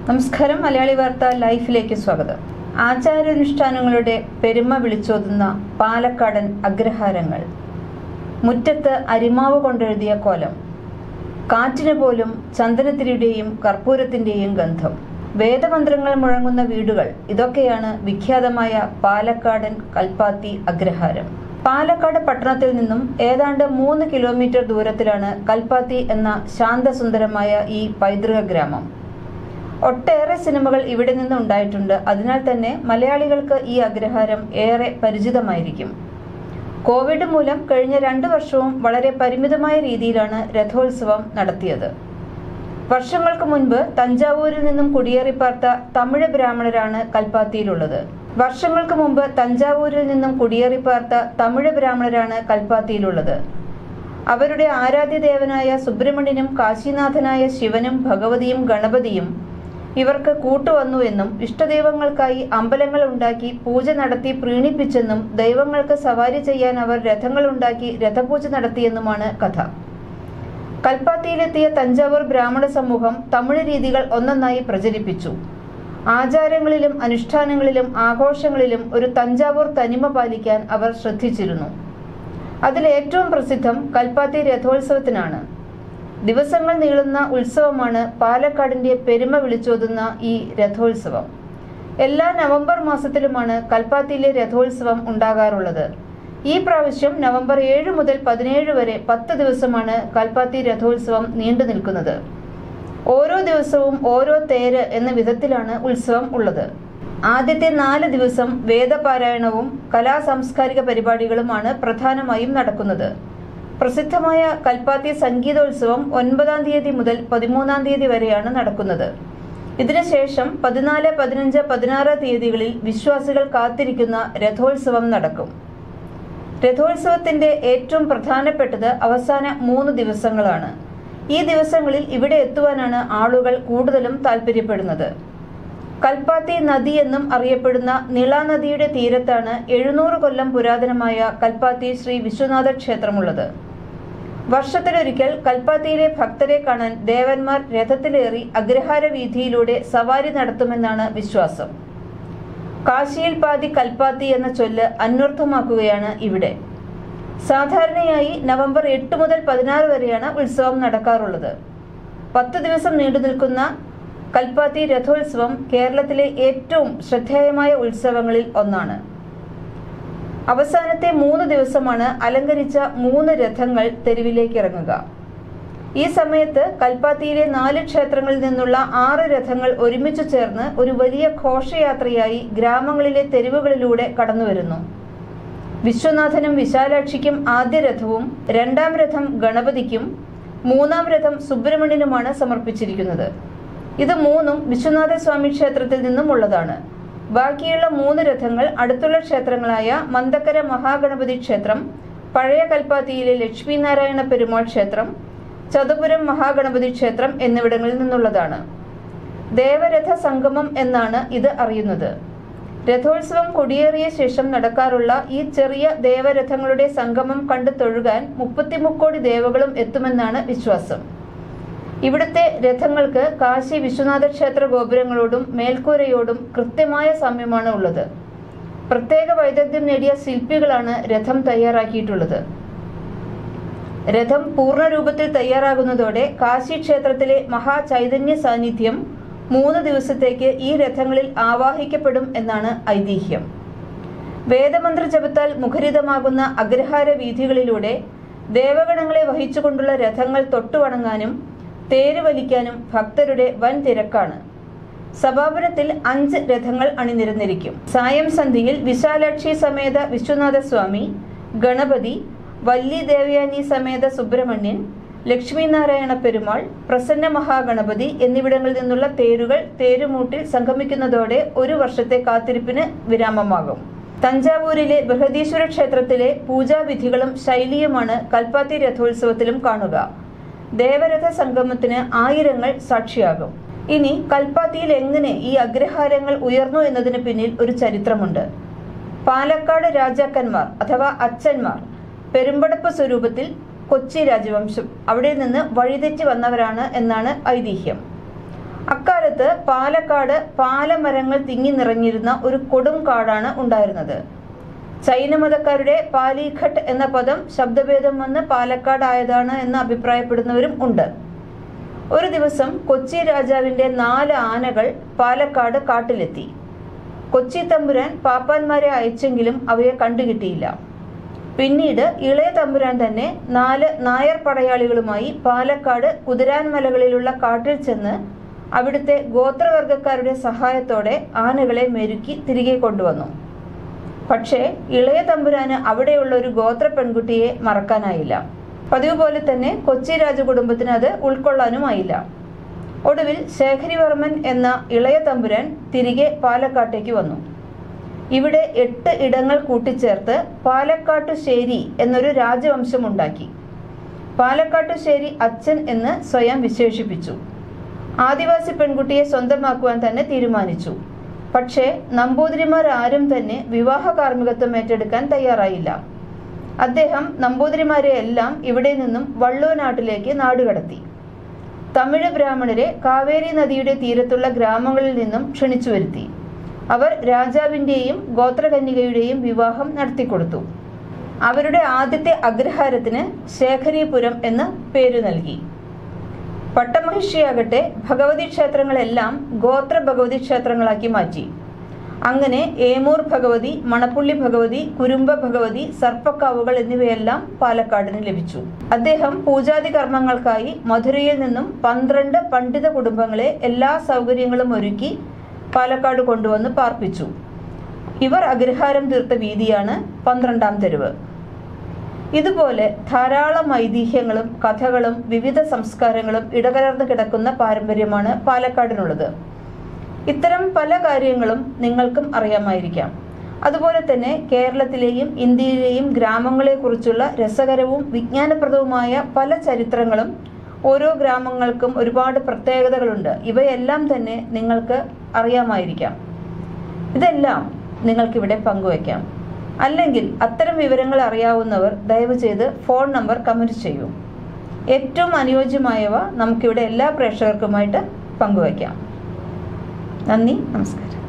നമസ്കാരം മലയാളി വാർത്ത ലൈഫിലേക്ക് സ്വാഗതം ആചാരാനുഷ്ഠാനങ്ങളുടെ പെരുമ വിളിച്ചോതുന്ന പാലക്കാടൻ അഗ്രഹാരങ്ങൾ മുറ്റത്ത് അരിമാവ് കൊണ്ടെഴുതിയ കോലം കാറ്റിന് പോലും ചന്ദനത്തിരിയുടെയും കർപ്പൂരത്തിന്റെയും ഗന്ധം വേദമന്ത്രങ്ങൾ മുഴങ്ങുന്ന വീടുകൾ ഇതൊക്കെയാണ് വിഖ്യാതമായ പാലക്കാടൻ കൽപ്പാത്തി അഗ്രഹാരം പാലക്കാട് പട്ടണത്തിൽ നിന്നും ഏതാണ്ട് മൂന്ന് കിലോമീറ്റർ ദൂരത്തിലാണ് കൽപ്പാത്തി എന്ന ശാന്തസുന്ദരമായ ഈ പൈതൃക ഗ്രാമം ഒട്ടേറെ സിനിമകൾ ഇവിടെ നിന്ന് ഉണ്ടായിട്ടുണ്ട് അതിനാൽ തന്നെ മലയാളികൾക്ക് ഈ അഗ്രഹാരം ഏറെ പരിചിതമായിരിക്കും കോവിഡ് മൂലം കഴിഞ്ഞ രണ്ടു വർഷവും വളരെ പരിമിതമായ രീതിയിലാണ് രഥോത്സവം നടത്തിയത് വർഷങ്ങൾക്ക് മുൻപ് തഞ്ചാവൂരിൽ നിന്നും കുടിയേറിപ്പാർത്ത തമിഴ് ബ്രാഹ്മണരാണ് കൽപ്പാത്തിയിലുള്ളത് വർഷങ്ങൾക്ക് മുമ്പ് തഞ്ചാവൂരിൽ നിന്നും കുടിയേറിപ്പാർത്ത തമിഴ് ബ്രാഹ്മണരാണ് കൽപ്പാത്തിയിലുള്ളത് അവരുടെ ആരാധ്യദേവനായ സുബ്രഹ്മണ്യനും കാശിനാഥനായ ശിവനും ഭഗവതിയും ഗണപതിയും ഇവർക്ക് കൂട്ടുവന്നു എന്നും ഇഷ്ടദൈവങ്ങൾക്കായി അമ്പലങ്ങൾ ഉണ്ടാക്കി പൂജ നടത്തി പ്രീണിപ്പിച്ചെന്നും ദൈവങ്ങൾക്ക് സവാരി ചെയ്യാൻ അവർ രഥങ്ങൾ ഉണ്ടാക്കി രഥപൂജ നടത്തിയെന്നുമാണ് കഥ കൽപ്പാത്തിയിലെത്തിയ തഞ്ചാവൂർ ബ്രാഹ്മണ സമൂഹം തമിഴ് രീതികൾ ഒന്നൊന്നായി പ്രചരിപ്പിച്ചു ആചാരങ്ങളിലും അനുഷ്ഠാനങ്ങളിലും ആഘോഷങ്ങളിലും ഒരു തഞ്ചാവൂർ തനിമ പാലിക്കാൻ അവർ ശ്രദ്ധിച്ചിരുന്നു അതിൽ ഏറ്റവും പ്രസിദ്ധം കൽപ്പാത്തി രഥോത്സവത്തിനാണ് ദിവസങ്ങൾ നീളുന്ന ഉത്സവമാണ് പാലക്കാടിന്റെ പെരുമ വിളിച്ചോതുന്ന ഈ രഥോത്സവം എല്ലാ നവംബർ മാസത്തിലുമാണ് കൽപ്പാത്തിയിലെ രഥോത്സവം ഉണ്ടാകാറുള്ളത് ഈ പ്രാവശ്യം നവംബർ ഏഴ് മുതൽ പതിനേഴ് വരെ പത്ത് ദിവസമാണ് കൽപ്പാത്തി രഥോത്സവം നീണ്ടു നിൽക്കുന്നത് ഓരോ ദിവസവും ഓരോ തേര് എന്ന വിധത്തിലാണ് ഉത്സവം ഉള്ളത് ആദ്യത്തെ നാല് ദിവസം വേദപാരായണവും കലാ സാംസ്കാരിക പരിപാടികളുമാണ് പ്രധാനമായും നടക്കുന്നത് പ്രസിദ്ധമായ കൽപ്പാത്തി സംഗീതോത്സവം ഒൻപതാം തീയതി മുതൽ പതിമൂന്നാം തീയതി വരെയാണ് നടക്കുന്നത് ഇതിനുശേഷം പതിനാല് പതിനഞ്ച് പതിനാറ് തീയതികളിൽ വിശ്വാസികൾ കാത്തിരിക്കുന്ന രഥോത്സവം നടക്കും രഥോത്സവത്തിന്റെ ഏറ്റവും പ്രധാനപ്പെട്ടത് അവസാന മൂന്ന് ദിവസങ്ങളാണ് ഈ ദിവസങ്ങളിൽ ഇവിടെ എത്തുവാനാണ് ആളുകൾ കൂടുതലും താല്പര്യപ്പെടുന്നത് കൽപ്പാത്തി നദി എന്നും അറിയപ്പെടുന്ന നിള നദിയുടെ തീരത്താണ് എഴുന്നൂറ് കൊല്ലം പുരാതനമായ കൽപ്പാത്തി ശ്രീ വിശ്വനാഥ ക്ഷേത്രമുള്ളത് വർഷത്തിലൊരിക്കൽ കൽപ്പാത്തിയിലെ ഭക്തരെ കാണാൻ ദേവന്മാർ രഥത്തിലേറി അഗ്രഹാര വീതിയിലൂടെ സവാരി നടത്തുമെന്നാണ് വിശ്വാസം കാശിയിൽ പാതി കൽപ്പാത്തി എന്ന ചൊല്ല് അന്വർത്ഥമാക്കുകയാണ് ഇവിടെ സാധാരണയായി നവംബർ എട്ട് മുതൽ പതിനാറ് വരെയാണ് ഉത്സവം നടക്കാറുള്ളത് പത്ത് ദിവസം നീണ്ടു നിൽക്കുന്ന കൽപ്പാത്തി രഥോത്സവം കേരളത്തിലെ ഏറ്റവും ശ്രദ്ധേയമായ ഉത്സവങ്ങളിൽ ഒന്നാണ് അവസാനത്തെ മൂന്ന് ദിവസമാണ് അലങ്കരിച്ച മൂന്ന് രഥങ്ങൾ തെരുവിലേക്ക് ഇറങ്ങുക ഈ സമയത്ത് കൽപ്പാത്തിയിലെ നാല് ക്ഷേത്രങ്ങളിൽ നിന്നുള്ള ആറ് രഥങ്ങൾ ഒരുമിച്ച് ചേർന്ന് ഒരു വലിയ ഘോഷയാത്രയായി ഗ്രാമങ്ങളിലെ തെരുവുകളിലൂടെ കടന്നുവരുന്നു വിശ്വനാഥനും വിശാലാക്ഷിക്കും ആദ്യ രഥവും രണ്ടാം രഥം ഗണപതിക്കും മൂന്നാം രഥം സുബ്രഹ്മണ്യനുമാണ് സമർപ്പിച്ചിരിക്കുന്നത് ഇത് മൂന്നും വിശ്വനാഥ സ്വാമി ക്ഷേത്രത്തിൽ നിന്നും ഉള്ളതാണ് ബാക്കിയുള്ള മൂന്ന് രഥങ്ങൾ അടുത്തുള്ള ക്ഷേത്രങ്ങളായ മന്ദക്കര മഹാഗണപതി ക്ഷേത്രം പഴയ കൽപ്പാത്തിയിലെ ലക്ഷ്മിനാരായണ പെരുമാൾ ക്ഷേത്രം ചതുപുരം മഹാഗണപതി ക്ഷേത്രം എന്നിവിടങ്ങളിൽ നിന്നുള്ളതാണ് ദേവരഥ സംഗമം എന്നാണ് ഇത് അറിയുന്നത് രഥോത്സവം കൊടിയേറിയ ശേഷം നടക്കാറുള്ള ഈ ചെറിയ ദേവരഥങ്ങളുടെ സംഗമം കണ്ടു തൊഴുകാൻ മുപ്പത്തിമുക്കോടി ദേവകളും എത്തുമെന്നാണ് വിശ്വാസം ഇവിടുത്തെ രഥങ്ങൾക്ക് കാശി വിശ്വനാഥ ക്ഷേത്ര ഗോപുരങ്ങളോടും മേൽക്കൂരയോടും കൃത്യമായ സാമ്യമാണ് ഉള്ളത് പ്രത്യേക വൈദഗ്ധ്യം നേടിയ ശില്പികളാണ് രഥം തയ്യാറാക്കിയിട്ടുള്ളത് രഥം പൂർണ്ണരൂപത്തിൽ തയ്യാറാകുന്നതോടെ കാശി ക്ഷേത്രത്തിലെ മഹാചൈതന്യ സാന്നിധ്യം മൂന്ന് ദിവസത്തേക്ക് ഈ രഥങ്ങളിൽ ആവാഹിക്കപ്പെടും എന്നാണ് ഐതിഹ്യം വേദമന്ത്ര ജപത്താൽ മുഖരിതമാകുന്ന അഗ്രഹാര വീഥികളിലൂടെ ദേവഗണങ്ങളെ വഹിച്ചുകൊണ്ടുള്ള രഥങ്ങൾ തൊട്ടുവണങ്ങാനും തേര് വലിക്കാനും ഭക്തരുടെ വൻ തിരക്കാണ് സഭാപുരത്തിൽ അഞ്ച് രഥങ്ങൾ അണിനിരന്നിരിക്കും സായം സന്ധിയിൽ വിശാലാക്ഷി സമേത വിശ്വനാഥ സ്വാമി ഗണപതി വല്ലി ദേവയാനി സമേത സുബ്രഹ്മണ്യൻ ലക്ഷ്മിനാരായണ പെരുമാൾ പ്രസന്ന മഹാഗണപതി എന്നിവിടങ്ങളിൽ നിന്നുള്ള തേരുകൾ തേരുമൂട്ടിൽ സംഗമിക്കുന്നതോടെ ഒരു വർഷത്തെ കാത്തിരിപ്പിന് വിരാമമാകും തഞ്ചാവൂരിലെ ബൃഹദീശ്വര ക്ഷേത്രത്തിലെ പൂജാവിധികളും ശൈലിയുമാണ് കൽപ്പാത്തി രഥോത്സവത്തിലും കാണുക ദേവരഥ സംഗമത്തിന് ആയിരങ്ങൾ സാക്ഷിയാകും ഇനി കൽപ്പാത്തിയിൽ എങ്ങനെ ഈ അഗ്രഹാരങ്ങൾ ഉയർന്നു എന്നതിന് പിന്നിൽ ഒരു ചരിത്രമുണ്ട് പാലക്കാട് രാജാക്കന്മാർ അഥവാ അച്ഛന്മാർ പെരുമ്പടപ്പ് സ്വരൂപത്തിൽ കൊച്ചി രാജവംശം അവിടെ നിന്ന് വഴിതെറ്റി വന്നവരാണ് എന്നാണ് ഐതിഹ്യം അക്കാലത്ത് പാലക്കാട് പാലമരങ്ങൾ തിങ്ങി നിറഞ്ഞിരുന്ന ഒരു കൊടും കാടാണ് ഉണ്ടായിരുന്നത് ചൈനമതക്കാരുടെ പാലിഘട്ട് എന്ന പദം ശബ്ദഭേദം വന്ന് പാലക്കാട് ആയതാണ് എന്ന് അഭിപ്രായപ്പെടുന്നവരും ഉണ്ട് ഒരു ദിവസം കൊച്ചി രാജാവിന്റെ നാല് ആനകൾ പാലക്കാട് കാട്ടിലെത്തി കൊച്ചി തമ്പുരാൻ പാപ്പാന്മാരെ അയച്ചെങ്കിലും അവയെ കണ്ടുകിട്ടിയില്ല പിന്നീട് ഇളയ തമ്പുരാൻ തന്നെ നാല് നായർ പടയാളികളുമായി പാലക്കാട് കുതിരാൻമലകളിലുള്ള കാട്ടിൽ ചെന്ന് അവിടുത്തെ ഗോത്രവർഗക്കാരുടെ സഹായത്തോടെ ആനകളെ മെരുക്കി തിരികെ കൊണ്ടുവന്നു പക്ഷേ ഇളയ തമ്പുരാന് അവിടെയുള്ള ഒരു ഗോത്ര പെൺകുട്ടിയെ മറക്കാനായില്ല പതിവ് പോലെ തന്നെ കൊച്ചി രാജകുടുംബത്തിന് അത് ഉൾക്കൊള്ളാനുമായില്ല ഒടുവിൽ ശേഖരിവർമ്മൻ എന്ന ഇളയ തമ്പുരാൻ തിരികെ പാലക്കാട്ടേക്ക് വന്നു ഇവിടെ എട്ട് ഇടങ്ങൾ കൂട്ടിച്ചേർത്ത് പാലക്കാട്ടുശ്ശേരി എന്നൊരു രാജവംശം ഉണ്ടാക്കി പാലക്കാട്ടുശ്ശേരി അച്ഛൻ എന്ന് സ്വയം വിശേഷിപ്പിച്ചു ആദിവാസി പെൺകുട്ടിയെ സ്വന്തമാക്കുവാൻ തന്നെ തീരുമാനിച്ചു പക്ഷേ നമ്പൂതിരിമാർ ആരും തന്നെ വിവാഹ കാർമ്മികത്വം ഏറ്റെടുക്കാൻ തയ്യാറായില്ല അദ്ദേഹം നമ്പൂതിരിമാരെ എല്ലാം ഇവിടെ നിന്നും വള്ളൂനാട്ടിലേക്ക് നാടുകടത്തി തമിഴ് ബ്രാഹ്മണരെ കാവേരി നദിയുടെ തീരത്തുള്ള ഗ്രാമങ്ങളിൽ നിന്നും ക്ഷണിച്ചു വരുത്തി അവർ രാജാവിൻ്റെയും ഗോത്രകന്യകയുടെയും വിവാഹം നടത്തിക്കൊടുത്തു അവരുടെ ആദ്യത്തെ അഗ്രഹാരത്തിന് ശേഖരീപുരം എന്ന് പേരു നൽകി പട്ടമഹിഷിയാകട്ടെ ഭഗവതി ക്ഷേത്രങ്ങളെല്ലാം ഗോത്ര ഭഗവതി ക്ഷേത്രങ്ങളാക്കി മാറ്റി അങ്ങനെ ഏമൂർ ഭഗവതി മണപ്പുള്ളി ഭഗവതി കുരുമ്പ ഭഗവതി സർപ്പക്കാവുകൾ എന്നിവയെല്ലാം പാലക്കാടിന് ലഭിച്ചു അദ്ദേഹം പൂജാതി കർമ്മങ്ങൾക്കായി മധുരയിൽ നിന്നും പന്ത്രണ്ട് പണ്ഡിത കുടുംബങ്ങളെ എല്ലാ സൗകര്യങ്ങളും ഒരുക്കി പാലക്കാട് കൊണ്ടുവന്ന് പാർപ്പിച്ചു ഇവർ അഗ്രഹാരം തീർത്ത വീതിയാണ് പന്ത്രണ്ടാം തെരുവ് ഇതുപോലെ ധാരാളം ഐതിഹ്യങ്ങളും കഥകളും വിവിധ സംസ്കാരങ്ങളും ഇടകലർന്ന് കിടക്കുന്ന പാരമ്പര്യമാണ് പാലക്കാടിനുള്ളത് ഇത്തരം പല കാര്യങ്ങളും നിങ്ങൾക്കും അറിയാമായിരിക്കാം അതുപോലെ തന്നെ കേരളത്തിലെയും ഇന്ത്യയിലെയും ഗ്രാമങ്ങളെക്കുറിച്ചുള്ള രസകരവും വിജ്ഞാനപ്രദവുമായ പല ചരിത്രങ്ങളും ഓരോ ഗ്രാമങ്ങൾക്കും ഒരുപാട് പ്രത്യേകതകളുണ്ട് ഇവയെല്ലാം തന്നെ നിങ്ങൾക്ക് അറിയാമായിരിക്കാം ഇതെല്ലാം നിങ്ങൾക്കിവിടെ പങ്കുവയ്ക്കാം അല്ലെങ്കിൽ അത്തരം വിവരങ്ങൾ അറിയാവുന്നവർ ദയവ് ചെയ്ത് ഫോൺ നമ്പർ കമൻറ്റ് ചെയ്യൂ ഏറ്റവും അനുയോജ്യമായവ നമുക്കിവിടെ എല്ലാ പ്രേക്ഷകർക്കുമായിട്ട് പങ്കുവയ്ക്കാം നന്ദി നമസ്കാരം